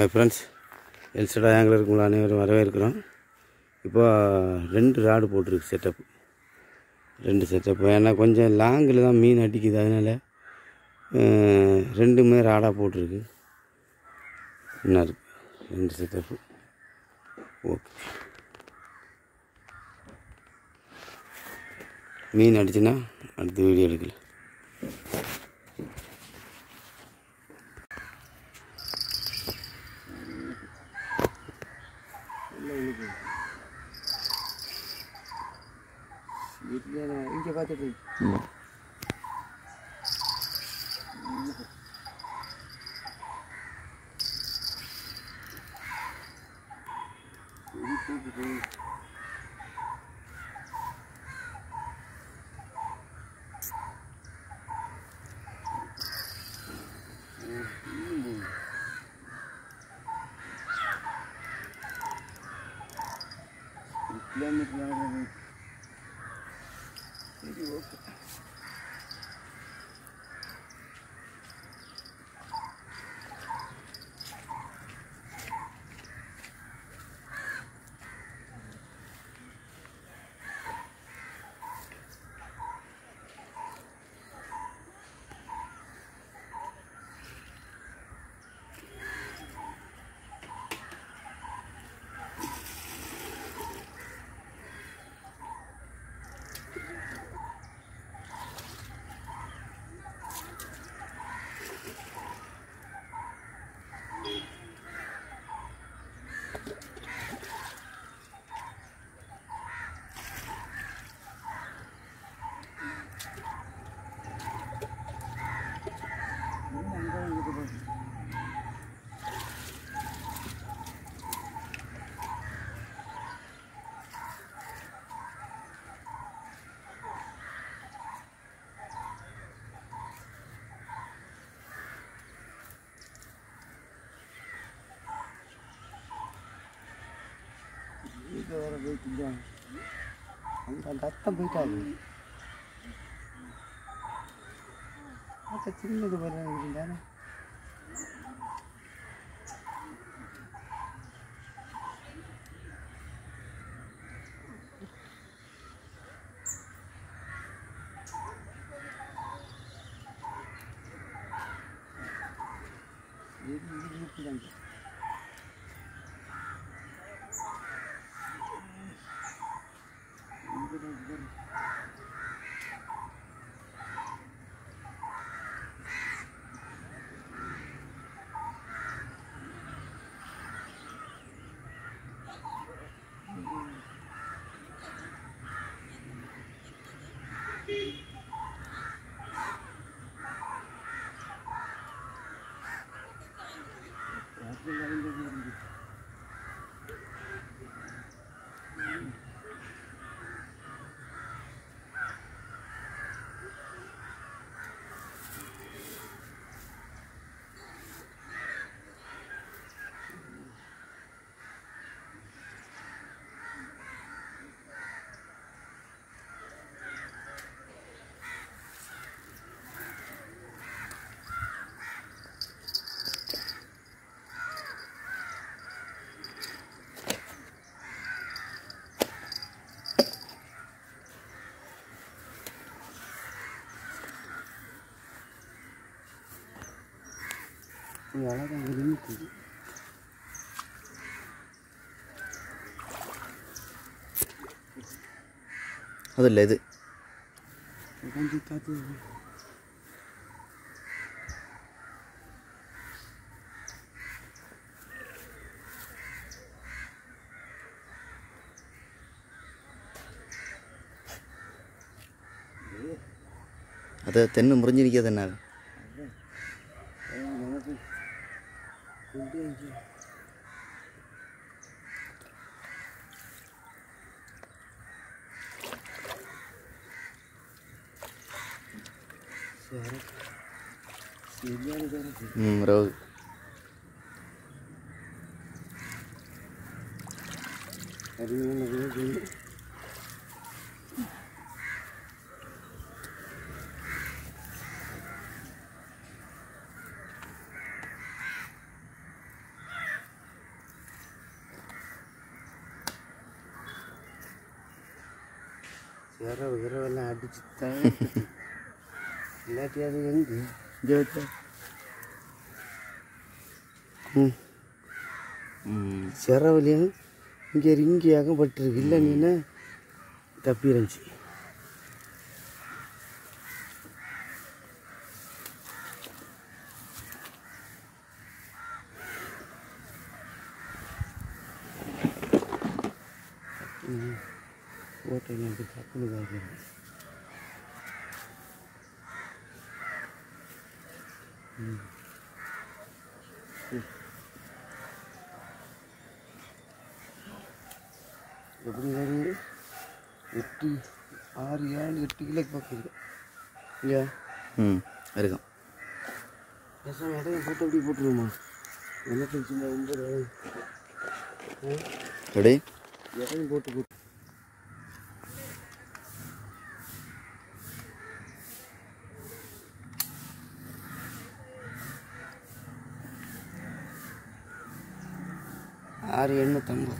Hi friends எல்சடா ஆங்கிலருக்கு உங்களை அனைவரும் வரவேற்கிறோம் இப்போ ரெண்டு ராடு போட்டிருக்கு செட்டப் ரெண்டு செட்டப் ஏன்னா கொஞ்சம் லாங்கில் தான் மீன் அடிக்குது அதனால் அஹ், ரெண்டுமே ராடாக போட்டிருக்கு என்ன இருக்கு ரெண்டு செட்டப்பு ஓகே மீன் அடிச்சுன்னா அடுத்த வீடியோ எடுக்கல இங்கே பார்த்துட்டு கிலோமீட்டர் சரி ஓகே இது வர போயிட்டு அந்த அந்த அத்தம் போயிட்டாரு அத்த சின்னது வர இருந்தானே இது இது இருக்குதாங்க இது அழகாக அங்கே நின்றுட்டு அது இல்லை இது கொஞ்சம் காற்று அது தென்னை முறிஞ்சு நிற்காது என்ன நமக்கு கொண்டு வந்து சரியான தரம் ம் ரவு அருமையான வேகு இரவு இரவெல்லாம் அடிச்சு தான் இல்லாட்டி அது எங்கே இங்கே வச்சா ம் ம் சிறவுலையும் இங்கே இங்கேயாகவும் பட்டிருக்கு இல்லை நீனா தப்பி இருந்துச்சு ஓட்டை எனக்கு தப்புன்னு பார்க்குறேன் எப்படி ஒரு எட்டு ஆறு ஏழு எட்டு கிலோக்கு பார்க்குது இல்லையா ம் இருக்கும் பேசாம இடையில போட்டு அப்படியே போட்டுருவோமா என்ன பிரச்சனை ஒன்பது எப்படி இடையும் போட்டு போட்டு ஆறு எண்ணூற்றம்பது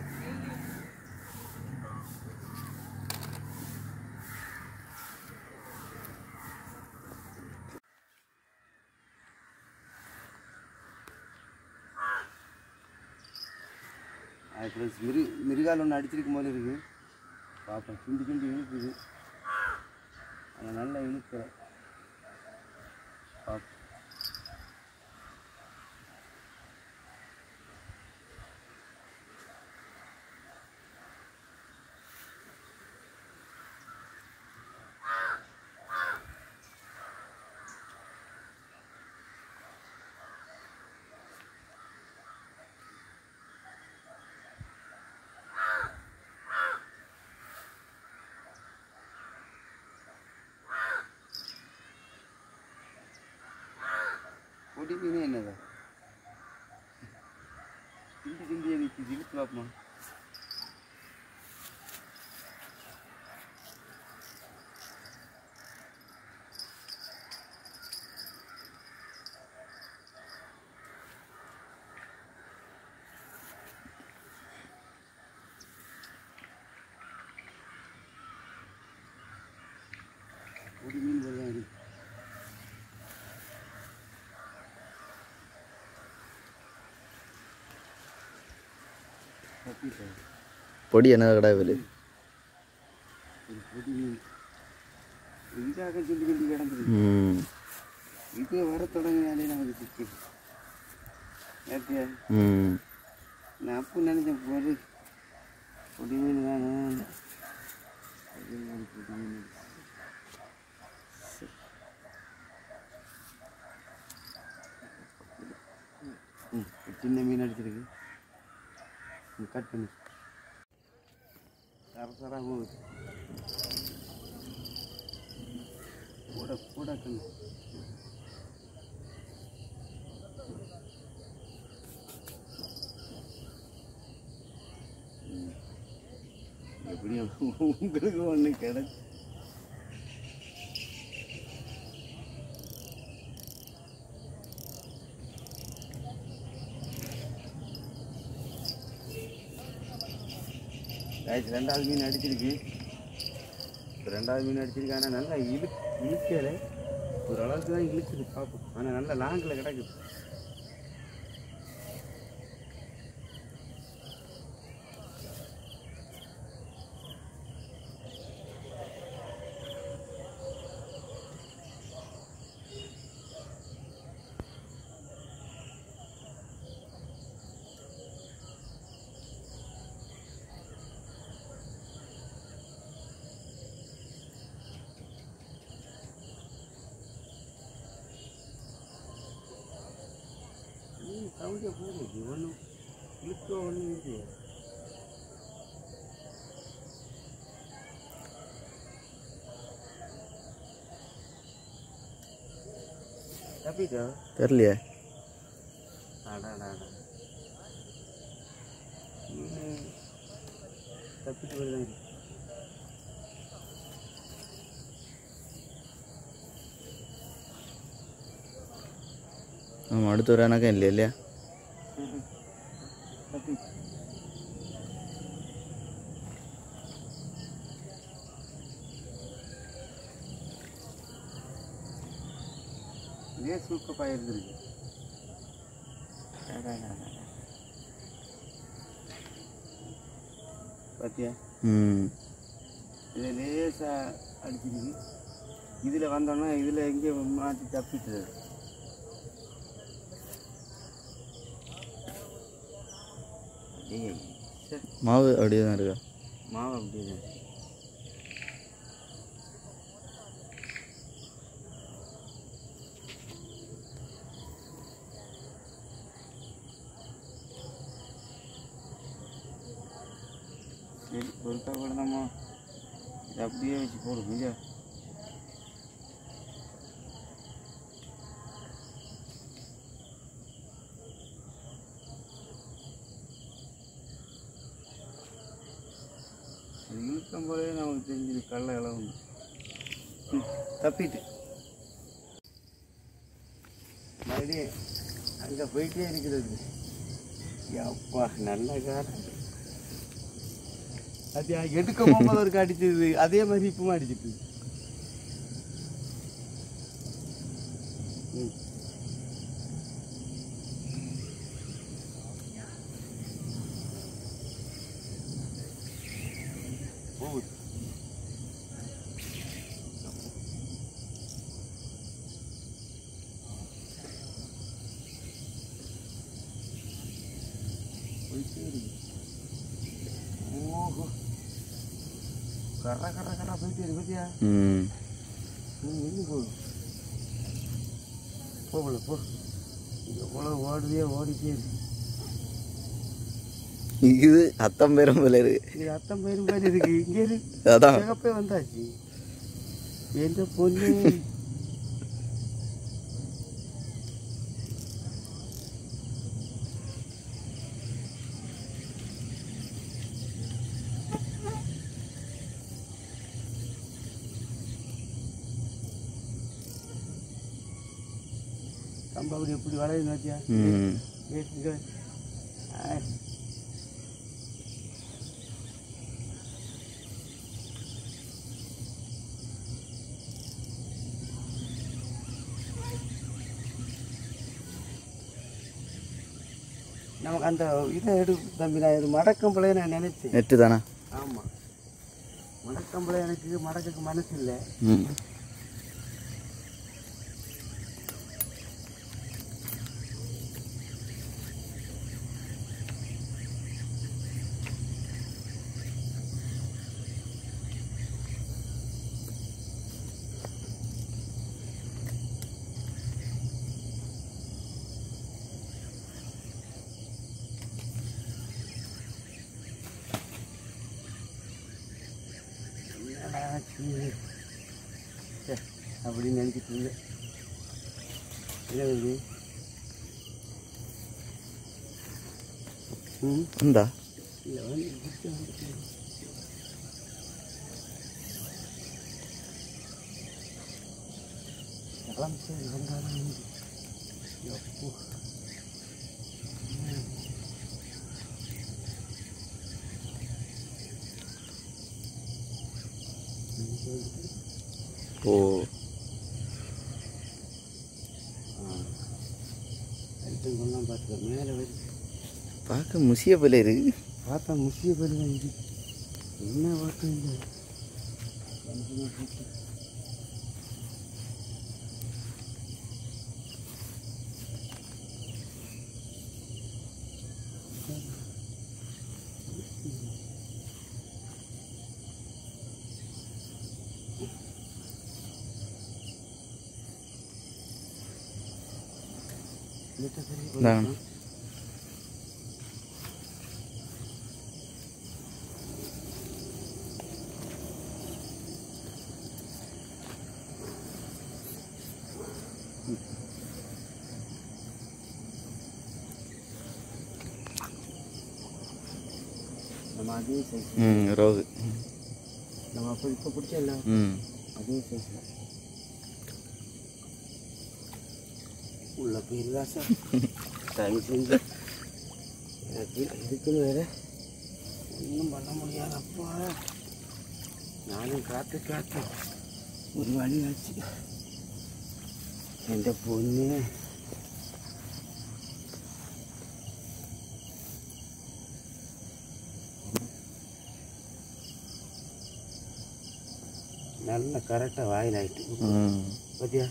அது மிரு மிருகால் ஒன்று அடிச்சிருக்கும் போல இருக்கு பார்ப்போம் கிண்டி கிண்டி இழுக்குது ஆனால் நல்லா இழுக்கிற பார்ப்போம் பொடி மீன் என்னது கிண்டி கிண்டி எனக்கு இழுத்து பார்ப்போமா பொடி மீன் போல தான் இருக்கு தப்பிட்டேன் பொடி என்ன கடை விலை ஒரு பொடி மீன் இதுக்காக கிண்டி கிண்டி கிடந்துருக்கு ம் இது வர தொடங்கினாலே நமக்கு சிக்கிது ஏத்தியா ம் நான் அப்போ நினைச்சேன் பொடி பொடி மீன் தானே பொடி மீன் பொடி மீன் சரி. ம் ஒரு சின்ன மீன் அடிச்சிருக்கு ம், கட் பண்ணு சர சரா போகுது கூட கூட கண்ணு எப்படியும் உங்களுக்கு ஒன்று கிடைச்சு ஆயிடுச்சு ரெண்டாவது மீன் அடிச்சிருக்கு இப்ப ரெண்டாவது மீன் அடிச்சிருக்கு ஆனால் நல்லா இழு இழுக்கல ஒரு அளவுக்கு தான் இழுக்குது பார்ப்போம் ஆனால் நல்லா லாங்கில் கிடக்குது மீன் சவுண்டே போகுது ஒன்றும் இழுக்கோ ஒன்றும் இது தப்பிட்டோ தெரிலையே அடாடா மீன் தப்பிட்டு வருதான் இருக்கு ஆமாம் அடுத்த ஒரு எனக்கும் இல்லை இல்லையா தப்பி தூக்கப்பாக இருந்திருக்கு பார்த்தியா ம் இதில் லேசாக அடிச்சிருக்கு இதில் வந்தோன்னா இதில் எங்கேயோ மாட்டி தப்பிட்டுது அப்படியே சரி மாவு அப்படியே தான் இருக்கா மாவு அப்படியே தான் இருக்கு. சரி ஒருக்கா விடணுமா இது அப்படியே வச்சு போடு இல்லையா அது இழுக்கும் போதே நமக்கு தெரிஞ்சது கடல இளவு தப்பிட்டு மறுபடியும் அங்கே போயிட்டே இருக்கிறது அப்பா நல்ல காரம் அது எடுக்க போகும்போது ஒரு அடிச்சது அதே மாதிரி இப்பவும் அடிச்சிட்டு ம். போகுது போயிட்டே இருக்கு ஓஹோ கர கர கர போயிட்டே இருக்கு பத்தியா ம் ம் எங்கே போகுது போகல போ எவ்வளோ ஓடுதே ஓடிட்டே இருக்கு இது அத்தம் பேரும் போல இருக்கு இது அத்தம் பயிரும் மாதிரி இருக்கு இங்கே இருக்கு அதான் சிகப்பே வந்தாச்சு எந்த பொண்ணு கம்பாபடி எப்படி வளையுது வச்சியா ம் இங்கே நமக்கு அந்த இதை எடு தம்பி நான் இது மடக்கம்பளையே நான் நினைச்சேன் நெட்டு தானே ஆமாம் மடக்கம்பளை எனக்கு மடக்குக்கு மனசு இல்லை ம் என்னடா ஆச்சு? ச்சே, அப்படின்னு நினச்சிட்டு இருந்தேன் என்ன இது ம் வந்தா இல்லை வந்து கிட்ட வந்துட்டு. எல்லாம் சரி வந்தாலும் வந்து. எப்போ ஓ ஐட்டம் கொள்ளலாம் பார்த்துக்க மேலே வருது பார்க்க முசிய போல இருக்கு பார்த்தா முக்கிய பருவம் இது என்ன பார்த்தோம் இல்லை இந்தாங்க. நம்ம அதே சைஸ் ம் ரோகு நம்ம அப்போ இப்போ பிடிச்சல ம் அதே சைஸில் உள்ள போயிருந்தா சார் டைம் செஞ்சு எனக்கு இதுக்குன்னு வேற ஒன்றும் பண்ண முடியாதப்பா நானும் காத்து காத்து ஒரு வழி ஆச்சு എൻ്റെ പൊന്ന് நல்ல கரெக்டாக வாயிலாயிட்டு ம் பார்த்தியா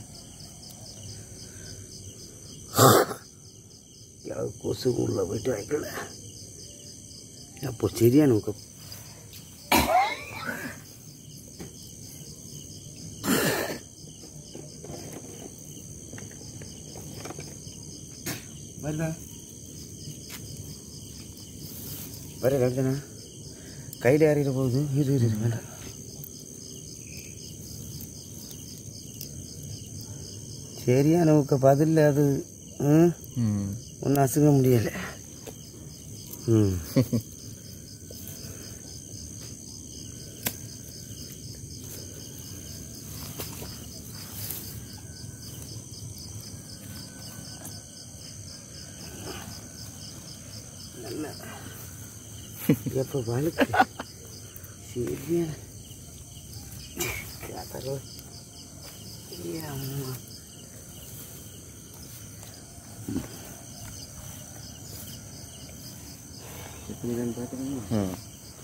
யாவது கொசு உள்ள போயிட்டு வைக்கல அப்போ சரியான ஊக்கம் வருதா வர கருதுண்ணா கையில் ஏறிட போகுது இரு இரு இரு, வேண்டாம் சரியான ஊக்க பதில் அது ம் ம் ஒன்றும் அசுங்க முடியலை ம் நல்லா எப்போ வழுக்கு சரியான கதறு. ஏ அம்மா எப்படின்னு பார்த்துக்கோங்க ம்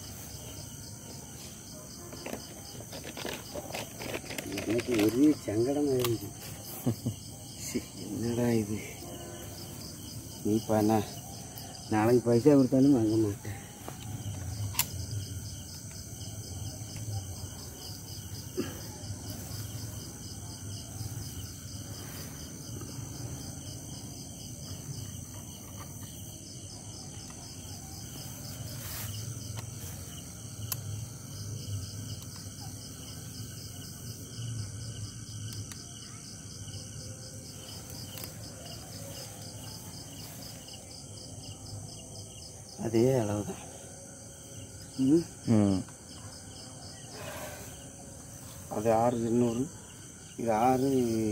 எனக்கு ஒரே சங்கடமாக இருந்துச்சு சி, என்னடா இது நீ பண்ண நாளைக்கு பைசா கொடுத்தாலும் வாங்க மாட்டேன் அதே அளவு தான் ம் ம் அது ஆறு எண்ணூறு இது ஆறு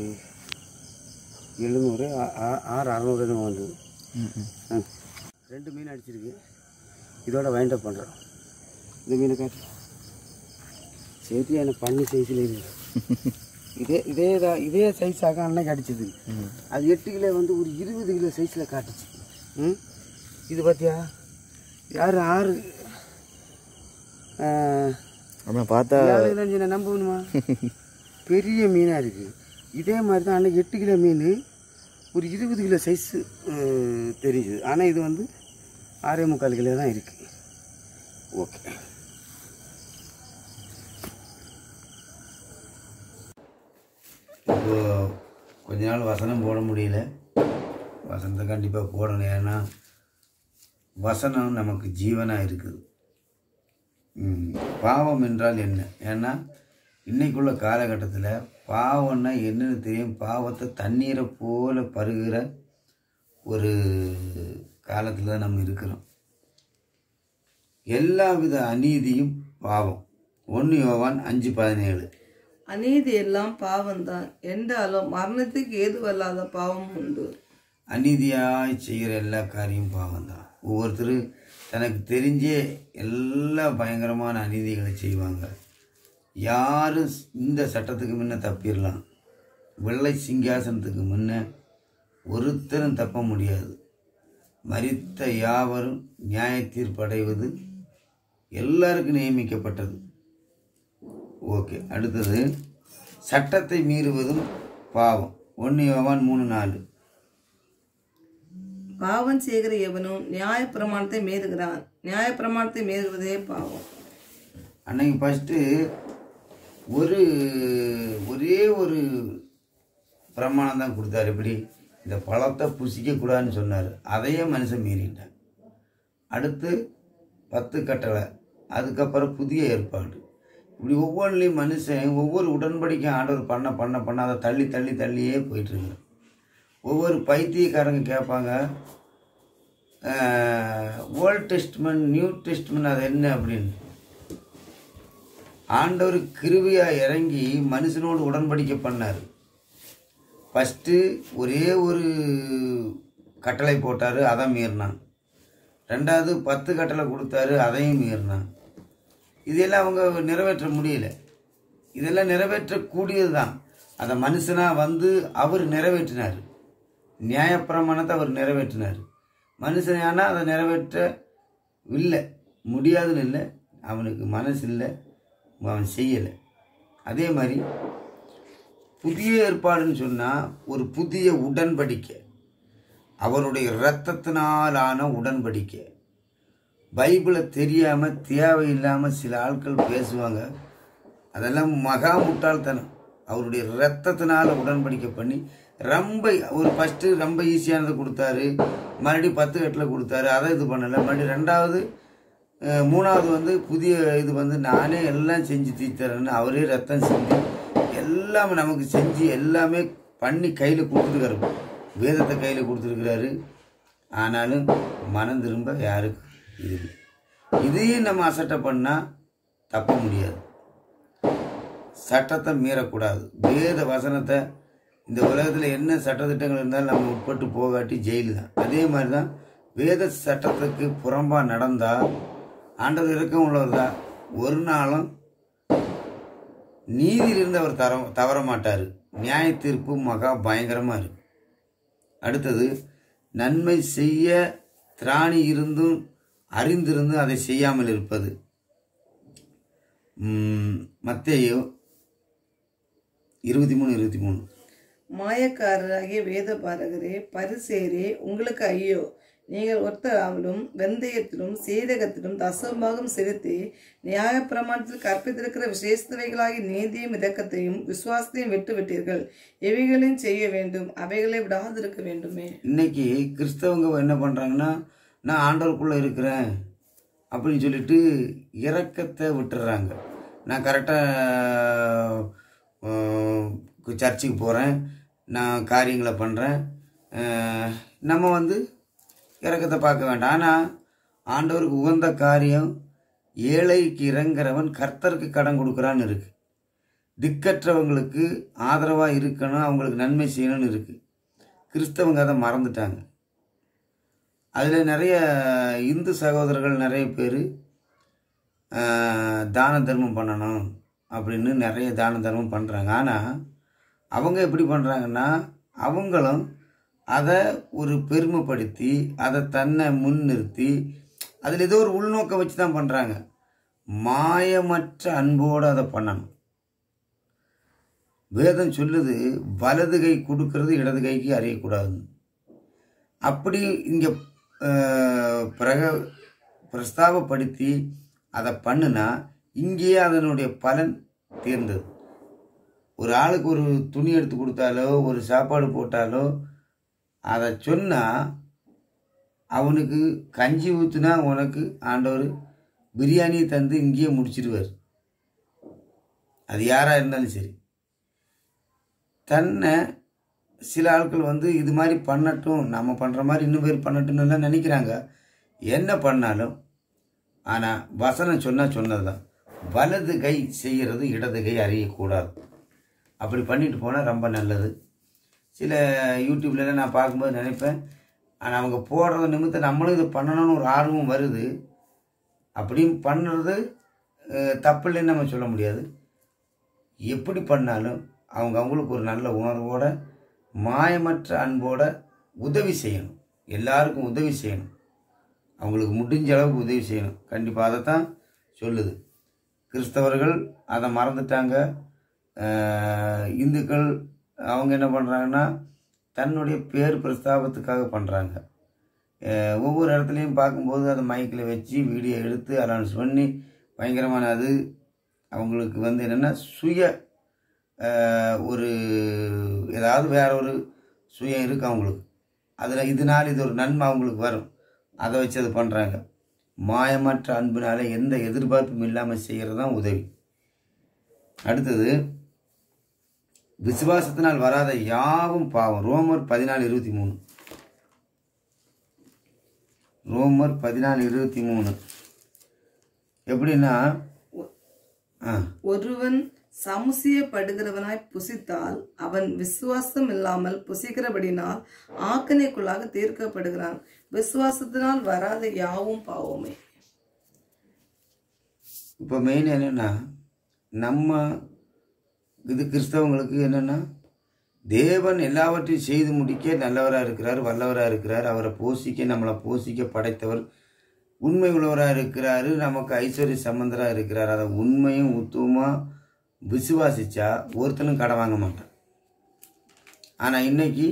எழுநூறு ஆ- ஆ- ஆறு அறநூறு நம்ம வந்தது ம் ம் ஆ. ரெண்டு மீன் அடிச்சிருக்கு இதோட வைண்ட் அப் பண்ணுறோம் இந்த மீனை காட்டு சரியான பண்ணி சைஸில் இருக்கு இதே இதே தான் இதே சைஸாக அன்னைக்கு அடிச்சது ம் அது எட்டு கிலோ வந்து ஒரு இருபது கிலோ சைஸில் காட்டுச்சு ம் இது பார்த்தியா யார் ஆறு ஆ, ஆனால் பார்த்தா ஏழு கிலோ நான் நம்பணுமா பெரிய மீனாக இருக்குது இதே மாதிரி தான் அன்னைக்கு எட்டு கிலோ மீன் ஒரு இருபது கிலோ சைஸு தெரிஞ்சுது ஆனால் இது வந்து ஆறே முக்கால் கிலோ தான் இருக்குது ஓகே இப்போ கொஞ்ச நாள் வசனம் போட முடியல வசனத்தை கண்டிப்பாக போடணும் ஏன்னா வசனம் நமக்கு ஜீவனாக இருக்குது ம், பாவம் என்றால் என்ன ஏன்னா இன்னைக்குள்ள காலகட்டத்தில் பாவம்னா என்னன்னு தெரியும் பாவத்தை தண்ணீரை போல பருகிற ஒரு காலத்தில் தான் நம்ம இருக்கிறோம் எல்லா வித அநீதியும் பாவம் ஒன்று யோவான் அஞ்சு பதினேழு அநீதி எல்லாம் பாவம்தான் என்றாலும் மரணத்துக்கு ஏதுவல்லாத பாவம் உண்டு அநீதியாய் செய்கிற எல்லா காரியம் பாவம்தான் ஒவ்வொருத்தர் தனக்கு தெரிஞ்சே எல்லா பயங்கரமான அநீதிகளை செய்வாங்க யாரும் இந்த சட்டத்துக்கு முன்ன தப்பிடலாம் வெள்ளை சிங்காசனத்துக்கு முன்ன ஒருத்தரும் தப்ப முடியாது மரித்த யாவரும் நியாய தீர்ப்படைவது எல்லாருக்கும் நியமிக்கப்பட்டது ஓகே அடுத்தது சட்டத்தை மீறுவதும் பாவம் ஒன்று யோவான் மூணு நாலு பாவம் செய்கிற எவனும் நியாய பிரமாணத்தை மீறுகிறான் நியாய பிரமாணத்தை மீறுவதே பாவம் அன்னைக்கு ஃபஸ்ட்டு ஒரு ஒரே ஒரு பிரமாணம் தான் கொடுத்தாரு எப்படி இந்த பழத்தை புசிக்கக்கூடாதுன்னு சொன்னார் அதையே மனுஷன் மீறிட்டான் அடுத்து பத்து கட்டளை அதுக்கப்புறம் புதிய ஏற்பாடு இப்படி ஒவ்வொன்றிலையும் மனுஷன் ஒவ்வொரு உடன்படிக்கை ஆண்டவர் பண்ண பண்ண பண்ண அதை தள்ளி தள்ளி தள்ளியே போயிட்டுருக்கு ஒவ்வொரு பைத்தியக்காரங்க கேட்பாங்க ஓல்ட் டெஸ்ட்மெண்ட் நியூ டெஸ்ட்மெண்ட் அது என்ன அப்படின்னு ஆண்டவர் கிருபையா இறங்கி மனுஷனோடு உடன்படிக்கை பண்ணார் ஃபஸ்ட்டு ஒரே ஒரு கட்டளை போட்டார் அதை மீறினான் ரெண்டாவது பத்து கட்டளை கொடுத்தாரு அதையும் மீறினான் இதெல்லாம் அவங்க நிறைவேற்ற முடியல இதெல்லாம் நிறைவேற்றக்கூடியது தான் அதை மனுஷனாக வந்து அவர் நிறைவேற்றினார் நியாயப்பிரமாணத்தை அவர் நிறைவேற்றினார் மனுஷனானா அதை நிறைவேற்ற இல்லை முடியாதுன்னு இல்லை அவனுக்கு மனசு இல்லை அவன் செய்யலை அதே மாதிரி புதிய ஏற்பாடுன்னு சொன்னால் ஒரு புதிய உடன்படிக்கை அவருடைய இரத்தத்தினாலான உடன்படிக்கை பைபிளை தெரியாமல் தேவையில்லாமல் சில ஆட்கள் பேசுவாங்க அதெல்லாம் மகா முட்டாள்தனம் அவருடைய இரத்தத்தினால உடன்படிக்கை பண்ணி ரொம்ப ஒரு ஃபஸ்ட்டு ரொம்ப ஈஸியானதை கொடுத்தாரு மறுபடியும் பத்து கட்டில் கொடுத்தாரு அதை இது பண்ணலை மறுபடியும் ரெண்டாவது அஹ், மூணாவது வந்து புதிய இது வந்து நானே எல்லாம் செஞ்சு தீத்தரேன்னு அவரே ரத்தம் செஞ்சு எல்லாமே நமக்கு செஞ்சு எல்லாமே பண்ணி கையில் கொடுத்துருக்காரு வேதத்தை கையில் கொடுத்துருக்கிறாரு ஆனாலும் மனம் திரும்ப யாருக்கும் இது இல்லை. இதையும் நம்ம அசட்டை பண்ணால் தப்ப முடியாது சட்டத்தை மீறக்கூடாது வேத வசனத்தை இந்த உலகத்தில் என்ன சட்டத்திட்டங்கள் இருந்தாலும் நம்ம உட்பட்டு போகாட்டி ஜெயிலு தான் அதே மாதிரி தான் வேத சட்டத்துக்கு புறம்பாக நடந்தால் ஆண்டவர் இறக்கம் உள்ளவர் தான் ஒரு நாளும் நீதியிலிருந்து அவர் தர தவற மாட்டார் நியாய தீர்ப்பு மகா பயங்கரமாக இருக்கு அடுத்தது நன்மை செய்ய திராணி இருந்தும் அறிந்திருந்தும் அதை செய்யாமல் இருப்பது ம், மத்தேயு இருபத்தி மூணு இருபத்தி மூணு மாயக்காரராகிய வேத பாரகரே பரிசேரே உங்களுக்கு ஐயோ நீங்கள் ஒருத்தராமலும் வெந்தயத்திலும் சீரகத்திலும் தசமாகம் செலுத்தி நியாயப்பிரமாணத்தில் கற்பித்திருக்கிற விசேஷத்தைகளாகி நீதியும் இரக்கத்தையும் விசுவாசத்தையும் விட்டு விட்டீர்கள் எவைகளையும் செய்ய வேண்டும் அவைகளை விடாதிருக்க வேண்டுமே இன்னைக்கு கிறிஸ்தவங்க என்ன பண்ணுறாங்கன்னா நான் ஆண்டவருக்குள்ளே இருக்கிறேன் அப்படின்னு சொல்லிட்டு இரக்கத்தை விட்டுறாங்க நான் கரெக்டாக சர்ச்சுக்கு போகிறேன் நான் காரியங்களை பண்ணுறேன் நம்ம வந்து இரக்கத்தை பார்க்க வேண்டாம் ஆனால் ஆண்டவருக்கு உகந்த காரியம் ஏழைக்கு இறங்குறவன் கர்த்தருக்கு கடன் கொடுக்குறான்னு இருக்கு திக்கற்றவங்களுக்கு ஆதரவாக இருக்கணும் அவங்களுக்கு நன்மை செய்யணும்னு இருக்குது கிறிஸ்தவங்க அதை மறந்துட்டாங்க அதில் நிறைய இந்து சகோதரர்கள் நிறைய பேர் தான தர்மம் பண்ணணும் அப்படின்னு நிறைய தான தர்மம் பண்ணுறாங்க ஆனால் அவங்க எப்படி பண்ணுறாங்கன்னா அவங்களும் அதை ஒரு பெருமைப்படுத்தி அதை தன்னை முன்னிறுத்தி அதில் ஏதோ ஒரு உள்நோக்கம் வச்சு தான் பண்ணுறாங்க மாயமற்ற அன்போடு அதை பண்ணணும் வேதம் சொல்லுது வலது கை கொடுக்கறது இடது கைக்கு அறியக்கூடாதுன்னு அப்படி இங்கே பிரக பிரஸ்தாபப்படுத்தி அதை பண்ணுனா இங்கேயே அதனுடைய பலன் தீர்ந்தது ஒரு ஆளுக்கு ஒரு துணி எடுத்து கொடுத்தாலோ ஒரு சாப்பாடு போட்டாலோ அதை சொன்னால் அவனுக்கு கஞ்சி ஊற்றுனா உனக்கு ஆண்டவர் பிரியாணி தந்து இங்கேயே முடிச்சிடுவார் அது யாராக இருந்தாலும் சரி தன்னை சில ஆட்கள் வந்து இது மாதிரி பண்ணட்டும் நம்ம பண்ணுற மாதிரி இன்னும் பேர் பண்ணட்டும்னு எல்லாம் நினைக்கிறாங்க என்ன பண்ணாலும் ஆனால் வசனம் சொன்னால் சொன்னது தான் வலது கை செய்கிறது இடது கை அறியக்கூடாது அப்படி பண்ணிட்டு போனால் ரொம்ப நல்லது சில யூடியூப்லலாம் நான் பார்க்கும்போது நினைப்பேன் ஆனால் அவங்க போடுறது நிமித்தம் நம்மளும் இது பண்ணணும்னு ஒரு ஆர்வம் வருது அப்படியும் பண்ணுறது அஹ், தப்பு இல்லைன்னு நம்ம சொல்ல முடியாது எப்படி பண்ணாலும் அவங்க அவங்களுக்கு ஒரு நல்ல உணர்வோட மாயமற்ற அன்போட உதவி செய்யணும் எல்லாருக்கும் உதவி செய்யணும் அவங்களுக்கு முடிஞ்ச அளவுக்கு உதவி செய்யணும் கண்டிப்பாக அதைத்தான் சொல்லுது கிறிஸ்தவர்கள் அதை மறந்துட்டாங்க அஹ், இந்துக்கள் அவங்க என்ன பண்ணுறாங்கன்னா தன்னுடைய பேர் பிரஸ்தாபத்துக்காக பண்ணுறாங்க ஒவ்வொரு இடத்துலையும் பார்க்கும்போது அதை மைக்கில் வச்சு வீடியோ எடுத்து அனௌன்ஸ் பண்ணி பயங்கரமான அது அவங்களுக்கு வந்து என்னென்னா சுய அஹ், ஒரு ஏதாவது வேற ஒரு சுயம் இருக்கு அவங்களுக்கு அதில் இதனால் இது ஒரு நன்மை அவங்களுக்கு வரும் அதை வச்சு அது பண்ணுறாங்க மாயமற்ற அன்பினால எந்த எதிர்பார்ப்பும் இல்லாமல் செய்கிறது தான் உதவி அடுத்தது விசுவாசத்தினால் வராத யாவும் பாவம் ரோமர் பதினாலு இருபத்தி மூணு ரோமர் பதினாலு இருபத்தி மூணு எப்படின்னா ஆ ஒருவன் சமுசியப்படுகிறவனாய் புசித்தால் அவன் விசுவாசம் இல்லாமல் புசிக்கிறபடினால் ஆக்கனைக்குள்ளாக தீர்க்கப்படுகிறான் விசுவாசத்தினால் வராத யாவும் பாவமே இப்போ மெயின் என்னென்னா நம்ம இது கிறிஸ்தவங்களுக்கு என்னென்னா தேவன் எல்லாவற்றையும் செய்து முடிக்க நல்லவராக இருக்கிறார் வல்லவராக இருக்கிறார் அவரை போஷிக்க நம்மளை போஷிக்க படைத்தவர் உண்மை உள்ளவராக இருக்கிறாரு நமக்கு ஐஸ்வர்ய சம்பந்தராக இருக்கிறார் அதை உண்மையும் உத்துவமாக விசுவாசிச்சா ஒருத்தனும் கடன் வாங்க மாட்டான் ஆனால் இன்னைக்கு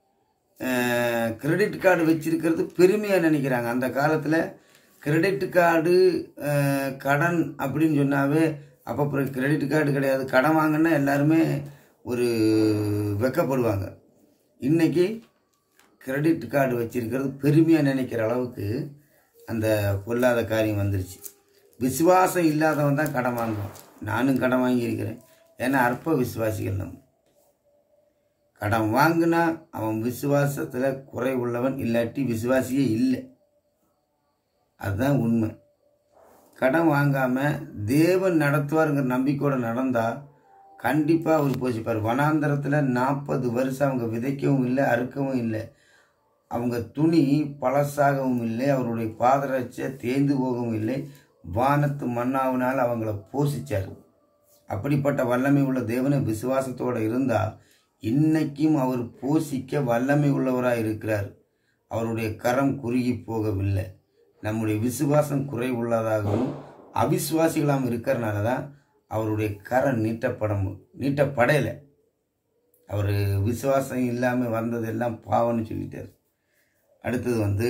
கிரெடிட் கார்டு வச்சிருக்கிறது பெருமையாக நினைக்கிறாங்க அந்த காலத்தில் கிரெடிட் கார்டு கடன் அப்படின்னு சொன்னாவே அப்போ அப்புறம் கிரெடிட் கார்டு கிடையாது கடன் வாங்கினா எல்லாருமே ஒரு வெக்கப்படுவாங்க இன்னைக்கு கிரெடிட் கார்டு வச்சிருக்கிறது பெருமையாக நினைக்கிற அளவுக்கு அந்த பொல்லாத காரியம் வந்துருச்சு விசுவாசம் இல்லாதவன் தான் கடன் வாங்குவான் நானும் கடன் வாங்கியிருக்கிறேன் ஏன்னா அற்ப விசுவாசிகள் நம்ம கடன் வாங்கினா அவன் விசுவாசத்தில் குறை உள்ளவன் இல்லாட்டி விசுவாசியே இல்லை அதுதான் உண்மை கடன் வாங்காமல் தேவன் நடத்துவாருங்கிற நம்பிக்கையோடு நடந்தால் கண்டிப்பாக அவர் போச்சுப்பார் வனாந்தரத்தில் நாற்பது வருஷம் அவங்க விதைக்கவும் இல்லை அறுக்கவும் இல்லை அவங்க துணி பழசாகவும் இல்லை அவருடைய பாதரட்சை தேய்ந்து போகவும் இல்லை வானத்து மண்ணாவினால் அவங்கள போஷிச்சார் அப்படிப்பட்ட வல்லமை உள்ள தேவனை விசுவாசத்தோடு இருந்தால் இன்னைக்கும் அவர் போஷிக்க வல்லமை உள்ளவராக இருக்கிறார் அவருடைய கரம் குறுகி போகவில்லை நம்முடைய விசுவாசம் குறை உள்ளதாகவும் அவிசுவாசிகளாகவும் இருக்கிறனால தான் அவருடைய கரம் நீட்டப்பட மு- நீட்டப்படையலை அவர் விசுவாசம் இல்லாமல் வந்ததெல்லாம் பாவம்னு சொல்லிட்டார் அடுத்தது வந்து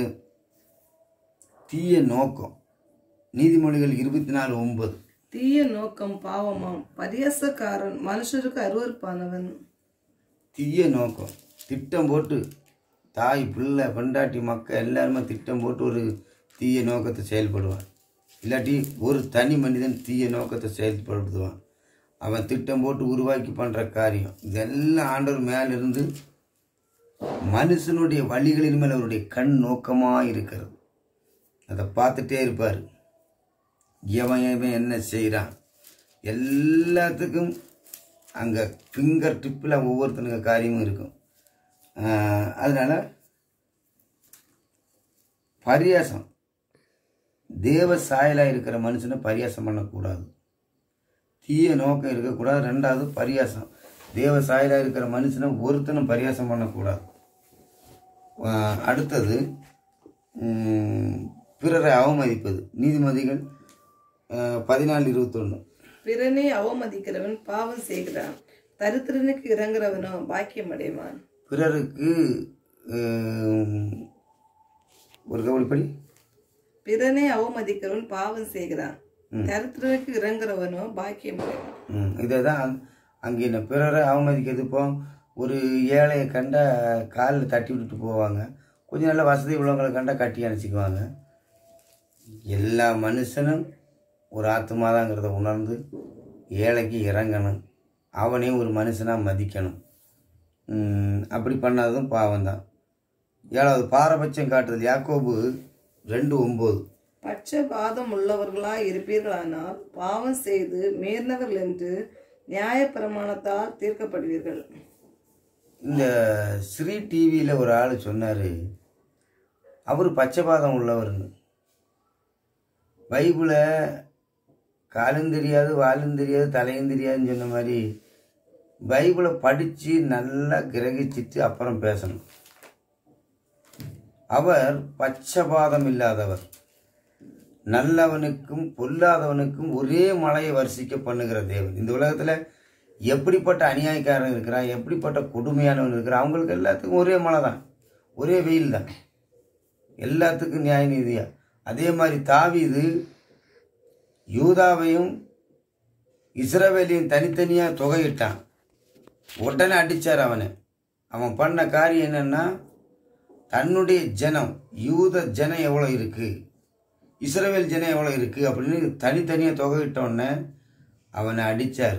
தீய நோக்கம் நீதிமொழிகள் இருபத்தி நாலு ஒன்பது தீய நோக்கம் பாவமாம் பரியாசக்காரன் மனுஷருக்கு அருவருப்பானவன் தீய நோக்கம் திட்டம் போட்டு தாய் பிள்ளை பெண்டாட்டி மக்கள் எல்லாருமே திட்டம் போட்டு ஒரு தீய நோக்கத்தை செயல்படுவான் இல்லாட்டி ஒரு தனி மனிதன் தீய நோக்கத்தை செயல்படுத்துவான் அவன் திட்டம் போட்டு உருவாக்கி பண்ணுற காரியம் இதெல்லாம் ஆண்டவர் மேலிருந்து மனுஷனுடைய வழிகளின் மேல் அவருடைய கண் நோக்கமாக இருக்கிறது அதை பார்த்துட்டே இருப்பார் எவன் எவன் என்ன செய்கிறான் எல்லாத்துக்கும் அங்கே ஃபிங்கர் டிப்பில் ஒவ்வொருத்தனுக்கு காரியமும் இருக்கும் ஆஹ் அதனால பரியாசம் தேவ சாயலாக இருக்கிற மனுஷனை பரியாசம் பண்ணக்கூடாது தீய நோக்கம் இருக்கக்கூடாது ரெண்டாவது பரியாசம் தேவ சாயலாக இருக்கிற மனுஷனை ஒருத்தனும் பரியாசம் பண்ணக்கூடாது ஆஹ் அடுத்தது உம், பிறரை அவமதிப்பது நீதிமதிகள் பதினாலு இருபத்தொன்று பிறனை அவமதிக்கிறவன் பாவம் செய்கிறான் தரித்திரனுக்கு இறங்குறவனோ பாக்கியம் அடைவான் பிறருக்கு ஆஹ், ஒரு கவலைப்படி பிறனை அவமதிக்கிறவன் பாவம் செய்கிறான் தரித்திரனுக்கு இறங்குறவனோ பாக்கியம் அடைவான் ம் இதை தான் அங்கே என்ன பிறரை அவமதிக்கிறது இப்போ ஒரு ஏழையை கண்ட காலில் தட்டி விட்டுட்டு போவாங்க கொஞ்சம் நல்ல வசதி உள்ளவங்களை கண்டா கட்டி அணைச்சிக்குவாங்க எல்லா மனுஷனும் ஒரு ஆத்மாதாங்கிறத உணர்ந்து ஏழைக்கு இறங்கணும் அவனையும் ஒரு மனுஷனாக மதிக்கணும் ம், அப்படி பண்ணாததும் பாவம்தான் ஏழாவது பாரபட்சம் காட்டுதல் யாக்கோபு ரெண்டு ஒம்பது பட்சபாதம் உள்ளவர்களாய் இருப்பீர்களானால் பாவம் செய்து மீறினவர்கள் என்று நியாயப்பிரமாணத்தால் தீர்க்கப்படுவீர்கள் இந்த ஸ்ரீ டிவியில் ஒரு ஆள் சொன்னார் அவர் பச்சைபாதம் உள்ளவர்னு பைபிளை காலும் தெரியாது வாலும் தெரியாது தலையும் தெரியாதுன்னு சொன்ன மாதிரி பைபிளை படித்து நல்லா கிரகிச்சிட்டு அப்புறம் பேசணும் அவர் பச்சபாதம் இல்லாதவர் நல்லவனுக்கும் பொல்லாதவனுக்கும் ஒரே மழையை வர்ஷிக்க பண்ணுகிற தேவன் இந்த உலகத்தில் எப்படிப்பட்ட அநியாயக்காரன் இருக்கிறான் எப்படிப்பட்ட கொடுமையானவன் இருக்கிறான் அவங்களுக்கு எல்லாத்துக்கும் ஒரே மழை தான் ஒரே வெயில் தான் எல்லாத்துக்கும் நியாய நீதியா அதே மாதிரி தாவீது யூதாவையும் இஸ்ரவேலையும் தனித்தனியாக தொகையிட்டான் உடனே அடிச்சார் அவனை அவன் பண்ண காரியம் என்னன்னா தன்னுடைய ஜனம் யூத ஜனம் எவ்வளோ இருக்கு இஸ்ரவேல் ஜனம் எவ்வளோ இருக்கு அப்படின்னு தனித்தனியாக தொகையிட்டோடனே அவனை அடித்தார்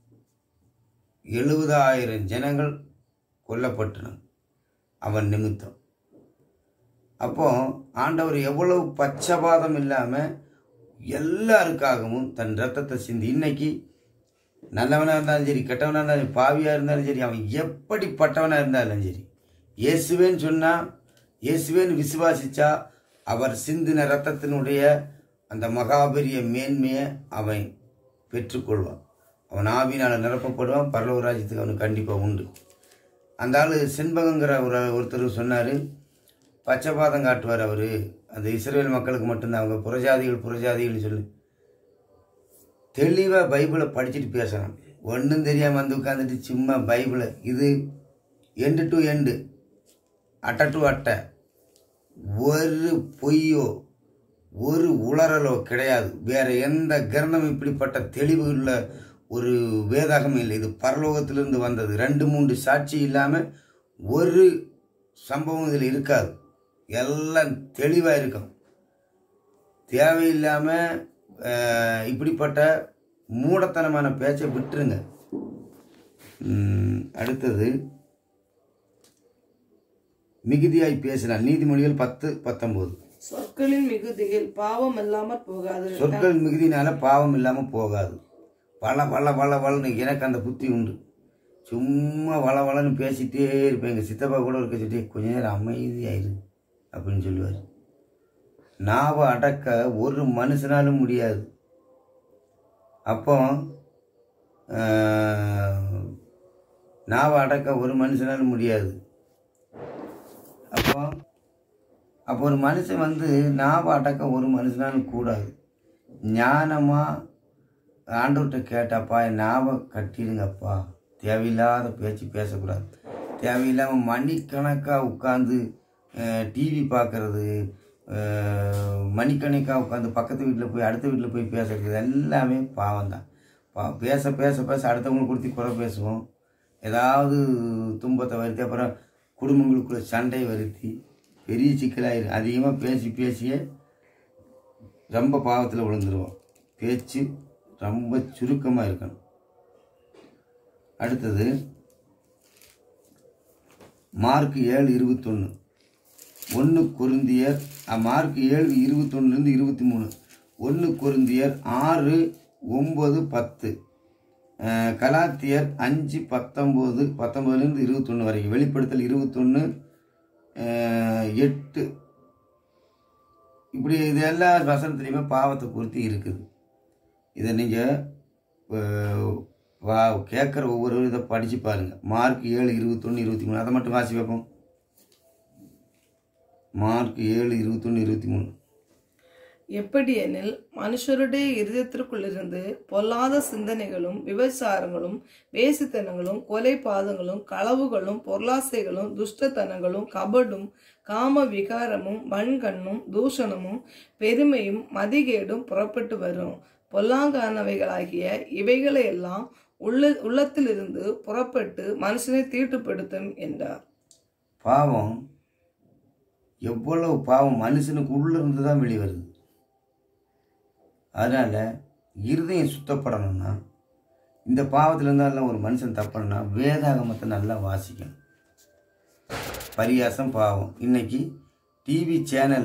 எழுபதாயிரம் ஜனங்கள் கொல்லப்பட்டனர் அவன் நிமித்தம் அப்போ ஆண்டவர் எவ்வளவு பச்சபாதம் இல்லாமல் எல்லாருக்காகவும் தன் ரத்தத்தை சிந்தி இன்னைக்கு நல்லவனாக இருந்தாலும் சரி கெட்டவனாக இருந்தாலும் சரி பாவியாக இருந்தாலும் சரி அவன் எப்படிப்பட்டவனாக இருந்தாலும் சரி இயேசுவேன்னு சொன்னால் இயேசுவேன்னு விசுவாசிச்சா அவர் சிந்தின ரத்தத்தினுடைய அந்த மகாபெரிய மேன்மையை அவன் பெற்றுக்கொள்வான் அவன் ஆவினால் நிரப்பப்படுவான் பரலோக ராஜ்யத்துக்கு அவனுக்கு கண்டிப்பாக உண்டு அந்த ஆள் செண்பகங்கிற ஒரு ஒருத்தர் சொன்னார் பச்சைபாதம் காட்டுவார் அவர் அந்த இஸ்ரேல் மக்களுக்கு மட்டும்தான் அவங்க புறஜாதிகள் புறஜாதிகள்னு சொல்லி தெளிவாக பைபிளை படிச்சுட்டு பேசணும் ஒன்றும் தெரியாமல் வந்து உட்காந்துட்டு சும்மா பைபிளை இது எண்டு டு எண்டு அட்டை டு அட்டை ஒரு பொய்யோ ஒரு உளறலோ கிடையாது வேற எந்த கிரணம் இப்படிப்பட்ட தெளிவு உள்ள ஒரு வேதாகமும் இல்லை இது பரலோகத்திலிருந்து வந்தது ரெண்டு மூன்று சாட்சி இல்லாமல் ஒரு சம்பவம் இதில் இருக்காது எல்லாம் தெளிவாக இருக்கும் தேவையில்லாமல் இப்படிப்பட்ட மூடத்தனமான பேச்சை விட்டுருங்க ம், அடுத்தது மிகுதியாய் பேசினார் நீதிமொழிகள் பத்து பத்தொன்பது சொற்களின் மிகுதியில் பாவம் இல்லாமற் போகாது சொற்கள் மிகுதினால பாவம் இல்லாமல் போகாது வள வள வள வளன்னு எனக்கு அந்த புத்தி உண்டு சும்மா வள வளன்னு பேசிட்டே இருப்பேன் எங்கள் சித்தப்பா கூட இருக்க சொல்லிட்டு கொஞ்ச நேரம் அமைதியாயிரு அப்படின்னு சொல்லுவார் நாவை அடக்க ஒரு மனுஷனாலும் முடியாது அப்போ ஆஹ், நாவை அடக்க ஒரு மனுஷனாலும் முடியாது அப்போ அப்போ ஒரு மனுஷன் வந்து நாவை அடக்க ஒரு மனுஷனாலும் கூடாது ஞானமாக ஆண்டவர்கிட்ட கேட்டாப்பா என் நாவை கட்டிடுங்கப்பா தேவையில்லாத பேச்சு பேசக்கூடாது தேவையில்லாமல் மணிக்கணக்காக உட்காந்து டிவி பார்க்கறது மணிக்கணக்காக உட்காந்து பக்கத்து வீட்டில் போய் அடுத்த வீட்டில் போய் பேசுறது இது எல்லாமே பாவம் தான் பா பேச பேச பேச அடுத்தவங்களுக்கு கொடுத்து குறை பேசுவோம் ஏதாவது துன்பத்தை வருத்தி அப்புறம் குடும்பங்களுக்குள்ள சண்டை வருத்தி பெரிய சிக்கலாயிரும் அதிகமாக பேசி பேசியே ரொம்ப பாவத்தில் விழுந்துருவோம் பேச்சு ரொம்ப சுருக்கமாக இருக்கணும் அடுத்தது மார்க் ஏழு இருபத்தொன்று ஒன்று கொருந்தியர் அ, மார்க் ஏழு இருபத்தொன்னுலேருந்து இருபத்தி மூணு ஒன்று கொருந்தியர் ஆறு ஒம்பது பத்து அஹ், கலாத்தியர் அஞ்சு பத்தொம்போது பத்தொம்போதுலேருந்து இருபத்தொன்று வரைக்கும் வெளிப்படுத்தல் இருபத்தொன்று எட்டு இப்படி இது எல்லா வசனத்துலேயுமே பாவத்தை குறித்து இருக்குது இதை நீங்கள் வா கேட்குற ஒவ்வொரு இதை படித்து பாருங்கள் மார்க் ஏழு இருபத்தொன்று இருபத்தி மூணு அதை மட்டும் வாசி வைப்போம் மார்க் ஏழு இருபத்தொன்று இருபத்தி மூணு எப்படியெனில் மனுஷருடைய இருதயத்திற்குள்ளிருந்து பொல்லாத சிந்தனைகளும் விபச்சாரங்களும் வேசித்தனங்களும் கொலை பாதங்களும் களவுகளும் பொருளாசைகளும் துஷ்டத்தனங்களும் கபடும் காம விகாரமும் வன்கண்ணும் தூஷணமும் பெருமையும் மதிகேடும் புறப்பட்டு வரும் பொல்லாங்கானவைகளாகிய இவைகளையெல்லாம் உள்ள உள்ளத்திலிருந்து புறப்பட்டு மனுஷனை தீட்டுப்படுத்தும் என்றார் பாவம் எவ்வளவு பாவம் மனுஷனுக்கு உள்ளே இருந்து தான் வெளிவருது அதனால் இருதயம் சுத்தப்படணும்னா இந்த பாவத்துல இருந்தாலும் ஒரு மனுஷன் தப்பணும்னா வேதாகமத்தை நல்லா வாசிக்கணும் பரியாசம் பாவம் இன்னைக்கு டிவி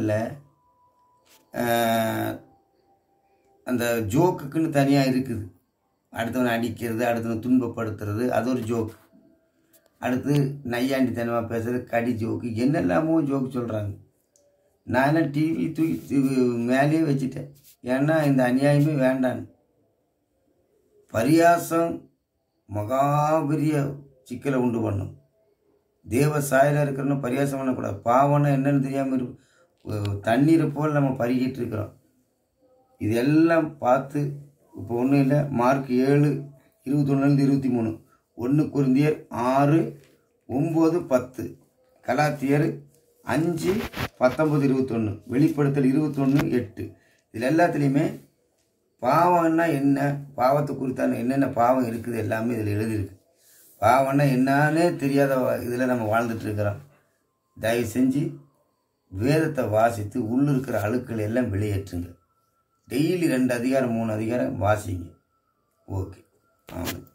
சேனலில் அந்த ஜோக்குக்குன்னு தனியாக இருக்குது அடுத்தவனை அடிக்கிறது அடுத்தவனை துன்பப்படுத்துறது அது ஒரு ஜோக் அடுத்து நையாண்டித்தனமாக பேசுறது கடி ஜோக்கு என்னெல்லாமோ ஜோக்கு சொல்கிறாங்க நான் டிவி தூக்கி தூ- மேலேயே வச்சுட்டேன் ஏன்னா இந்த அநியாயமே வேண்டான்னு பரியாசம் மகாபெரிய சிக்கலை உண்டு பண்ணும் தேவ சாயலாக இருக்கிறன்னு பரியாசம் பண்ணக்கூடாது பாவம்னா என்னன்னு தெரியாமல் இரு தண்ணீரை போல் நம்ம பருகிட்டு இருக்கிறோம் இது எல்லாம் பார்த்து இப்போ ஒன்றும் இல்லை மார்க் ஏழு இருபத்தொன்னுலேருந்து இருபத்தி மூணு ஒன்று குருந்தியர் ஆறு ஒம்பது பத்து கலாத்தியர் அஞ்சு பத்தொம்பது இருபத்தொன்று வெளிப்படுத்தல் இருபத்தொன்று எட்டு இதில் எல்லாத்துலேயுமே பாவம்னா என்ன பாவத்தை குறித்தான என்னென்ன பாவம் இருக்குது எல்லாமே இதில் எழுதியிருக்கு பாவம்னா என்னன்னே தெரியாத இதில் நம்ம வாழ்ந்துட்டு இருக்கிறோம் தயவு செஞ்சு வேதத்தை வாசித்து உள்ள இருக்கிற அழுக்கள் எல்லாம் வெளியேற்றுங்க டெய்லி ரெண்டு அதிகாரம் மூணு அதிகாரம் வாசிங்க ஓகே ஆமாம்